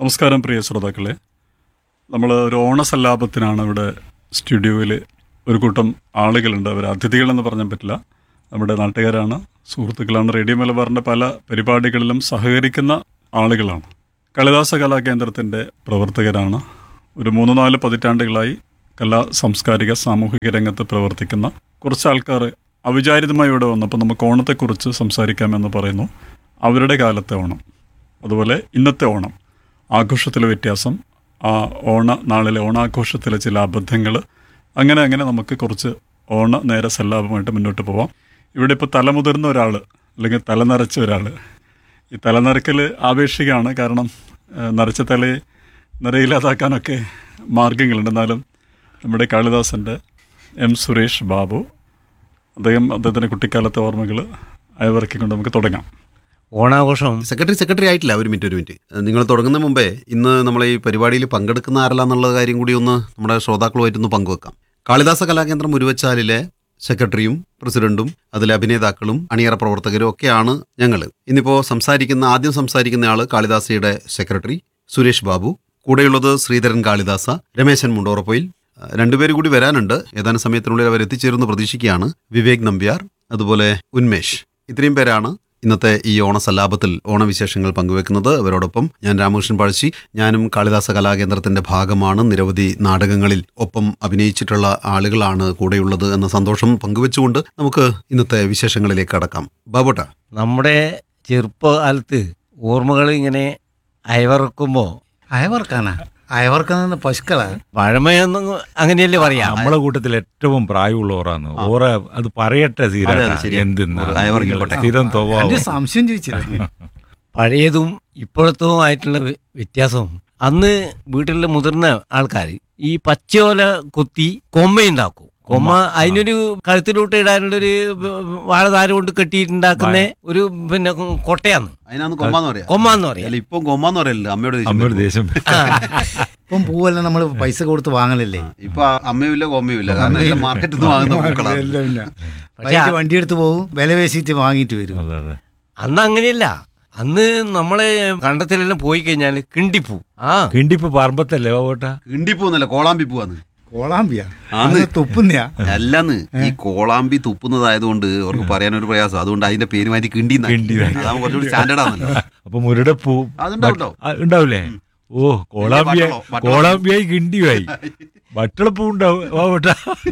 നമസ്കാരം പ്രിയ ശ്രോതാക്കളെ നമ്മൾ ഒരു ഓണസല്ലാപത്തിനാണ് ഇവിടെ സ്റ്റുഡിയോയിൽ ഒരു കൂട്ടം ആളുകളുണ്ട് അവർ അതിഥികളെന്ന് പറഞ്ഞാൽ പറ്റില്ല നമ്മുടെ നാട്ടുകാരാണ് സുഹൃത്തുക്കളാണ് റേഡിയോ മലബാറിൻ്റെ പല പരിപാടികളിലും സഹകരിക്കുന്ന ആളുകളാണ് കളിദാസ കലാകേന്ദ്രത്തിൻ്റെ പ്രവർത്തകരാണ് ഒരു മൂന്ന് നാല് പതിറ്റാണ്ടുകളായി കലാ സാംസ്കാരിക സാമൂഹിക രംഗത്ത് പ്രവർത്തിക്കുന്ന കുറച്ച് ആൾക്കാർ അവിചാരിതമായി ഇവിടെ വന്നപ്പോൾ നമുക്ക് ഓണത്തെക്കുറിച്ച് സംസാരിക്കാമെന്ന് പറയുന്നു അവരുടെ കാലത്തെ ഓണം അതുപോലെ ഇന്നത്തെ ഓണം ആഘോഷത്തിലെ വ്യത്യാസം ആ ഓണ നാളിലെ ഓണാഘോഷത്തിലെ ചില അബദ്ധങ്ങൾ അങ്ങനെ അങ്ങനെ നമുക്ക് കുറച്ച് ഓണ നേര സല്ലാപമായിട്ട് മുന്നോട്ട് പോവാം ഇവിടെ ഇപ്പോൾ തലമുതിർന്ന ഒരാൾ അല്ലെങ്കിൽ തല നരച്ച ഒരാൾ ഈ തലനരക്കൽ ആപേക്ഷികമാണ് കാരണം ആ, നരച്ച തലയെ നിറയില്ലാതാക്കാനൊക്കെ മാർഗങ്ങളുണ്ട് എന്നാലും നമ്മുടെ കാളിദാസൻ്റെ എം സുരേഷ് ബാബു അദ്ദേഹം അദ്ദേഹത്തിൻ്റെ കുട്ടിക്കാലത്തെ ഓർമ്മകൾ അയവിറക്കിക്കൊണ്ട് നമുക്ക് തുടങ്ങാം ഓണാഘോഷം സെക്രട്ടറി സെക്രട്ടറി ആയിട്ടില്ല ഒരു മിനിറ്റ് ഒരു മിനിറ്റ് നിങ്ങൾ തുടങ്ങുന്ന മുമ്പേ ഇന്ന് നമ്മൾ ഈ പരിപാടിയിൽ പങ്കെടുക്കുന്ന ആരല്ല എന്നുള്ള കാര്യം കൂടി ഒന്ന് നമ്മുടെ ശ്രോതാക്കളുമായിട്ടൊന്ന് പങ്കുവെക്കാം കാളിദാസ കലാകേന്ദ്രം ഉരുവച്ചാലിലെ സെക്രട്ടറിയും പ്രസിഡന്റും അതിലെ അഭിനേതാക്കളും അണിയറ പ്രവർത്തകരും ഒക്കെയാണ് ഞങ്ങൾ ഇന്നിപ്പോൾ സംസാരിക്കുന്ന ആദ്യം സംസാരിക്കുന്ന ആള് കാളിദാസയുടെ സെക്രട്ടറി സുരേഷ് ബാബു കൂടെയുള്ളത് ശ്രീധരൻ കാളിദാസ രമേശൻ മുണ്ടോറപ്പൊയിൽ അഹ് രണ്ടുപേര് കൂടി വരാനുണ്ട് ഏതാനും സമയത്തിനുള്ളിൽ അവർ എത്തിച്ചേരുമെന്ന് പ്രതീക്ഷിക്കുകയാണ് വിവേക് നമ്പ്യാർ അതുപോലെ ഉന്മേഷ് ഇത്രയും പേരാണ് ഇന്നത്തെ ഈ ഓണസല്ലാപത്തിൽ ഓണവിശേഷങ്ങൾ പങ്കുവെക്കുന്നത് അവരോടൊപ്പം ഞാൻ രാമകൃഷ്ണൻ പഴശ്ശി ഞാനും കാളിദാസ കലാകേന്ദ്രത്തിന്റെ ഭാഗമാണ് നിരവധി നാടകങ്ങളിൽ ഒപ്പം അഭിനയിച്ചിട്ടുള്ള ആളുകളാണ് കൂടെയുള്ളത് എന്ന സന്തോഷം പങ്കുവെച്ചുകൊണ്ട് നമുക്ക് ഇന്നത്തെ വിശേഷങ്ങളിലേക്ക് കടക്കാം ബാബോട്ട നമ്മുടെ ചെറുപ്പകാലത്ത് ഓർമ്മകൾ ഇങ്ങനെ അയവറക്കുമ്പോൾ അയവർക്കാനാ അയവർക്കുന്ന പശുക്കളാ പഴമയൊന്നും അങ്ങനെയല്ലേ പറയാം നമ്മളെ കൂട്ടത്തിൽ ഏറ്റവും പ്രായമുള്ളവരാണ് ഓറ അത് പറയട്ടെ അതെ, അത് ശരിയാ. എന്തെന്ന് ഒരു അയവർക്കപ്പെട്ടെ. സ്ഥിരം എന്റെ സ്വഭാവം സംശയം ചോദിച്ചില്ല പഴയതും ഇപ്പോഴത്തതും ആയിട്ടുള്ള വ്യ- വ്യത്യാസവും അന്ന് വീട്ടിലെ മുതിർന്ന ആൾക്കാർ ഈ പച്ചയോല കുത്തി കൊമ്മയുണ്ടാക്കും കൊമ്മ അതിനൊരു കഴുത്തിലോട്ട് ഇടാനുള്ളൊരു വാഴതാര കൊണ്ട് കെട്ടിയിട്ടുണ്ടാക്കുന്ന ഒരു പിന്നെ കൊട്ടയാന്ന് അതിനാന്ന് കൊമ്മാന്ന് പറയാം കൊമ്മാന്ന് പറയാം അല്ല ഇപ്പം കൊമ്മാന്ന് പറയല്ലോ അമ്മയോട് ദേഷ്യം അമ്മയുടെ വരുമ്പോ. ദേശം ഇപ്പം പൂവെല്ലാം നമ്മൾ പൈസ കൊടുത്ത് വാങ്ങലല്ലേ ഇപ്പൊ ആ അമ്മയുമില്ല കൊമ്മയുമില്ല കാരണം എല്ലാം മാർക്കറ്റിൽ നിന്ന് വാങ്ങുന്ന പൂക്കളാണ് എല്ലാം ഇല്ല. പക്ഷേ വൈകിട്ട് വണ്ടി എടുത്ത് പോകും വില പേശിയിട്ട് വാങ്ങിയിട്ട് വരും അതെ അതെ അന്ന് അങ്ങനെയല്ല അന്ന് നമ്മളെ കണ്ടത്തിലെല്ലാം പോയി കഴിഞ്ഞാൽ കിണ്ടിപ്പൂ ആ കിണ്ടിപ്പ് പറമ്പത്തല്ലേ ബാബോട്ട കിണ്ടിപ്പോന്നല്ല കോളാമ്പി പൂവാന്ന് കോളാമ്പിയാ ആന്ന്. അത് തുപ്പുന്നയാ അല്ലെന്ന് ഈ കോളാമ്പി തുപ്പുന്നതായതുകൊണ്ട് അവർക്ക് പറയാനൊരു പ്രയാസം അതുകൊണ്ട് അതിന്റെ പേര് മാറ്റി കിണ്ടി കിണ്ടി. അതാകുമ്പോൾ കുറച്ചുകൂടി സ്റ്റാൻഡേർഡ് ആണല്ലോ അപ്പൊ മുരടപ്പൂ അതുണ്ടാവും ട്ടോ. ആ, ഉണ്ടാവില്ലേ ഓ കോളാമ്പിയായി ബട്ടളോ, ബട്ടളോ. കോളാമ്പിയായി കിണ്ടിയായി വട്ടളപ്പൂ ഉണ്ടാവും ബാബോട്ട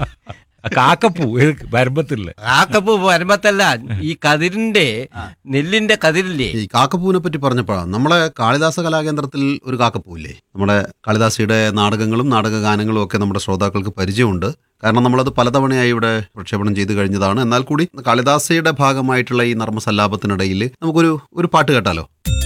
കാക്കപ്പൂ വരമ്പത്തില്ല കാക്കപ്പൂ വരുമ്പത്തല്ല ഈ കതിരിന്റെ നെല്ലിന്റെ കതിരില്ലേ ഈ കാക്കപ്പൂവിനെ പറ്റി പറഞ്ഞപ്പോഴാണ് നമ്മളെ കാളിദാസ കലാകേന്ദ്രത്തിൽ ഒരു കാക്കപ്പൂവില്ലേ നമ്മുടെ കാളിദാസിയുടെ നാടകങ്ങളും നാടകഗാനങ്ങളും ഒക്കെ നമ്മുടെ ശ്രോതാക്കൾക്ക് പരിചയമുണ്ട് കാരണം നമ്മളത് പലതവണയായി ഇവിടെ പ്രക്ഷേപണം ചെയ്തു കഴിഞ്ഞതാണ് എന്നാൽ കൂടി കാളിദാസയുടെ ഭാഗമായിട്ടുള്ള ഈ നർമ്മസല്ലാപത്തിനിടയിൽ നമുക്കൊരു ഒരു പാട്ട് കേട്ടാലോ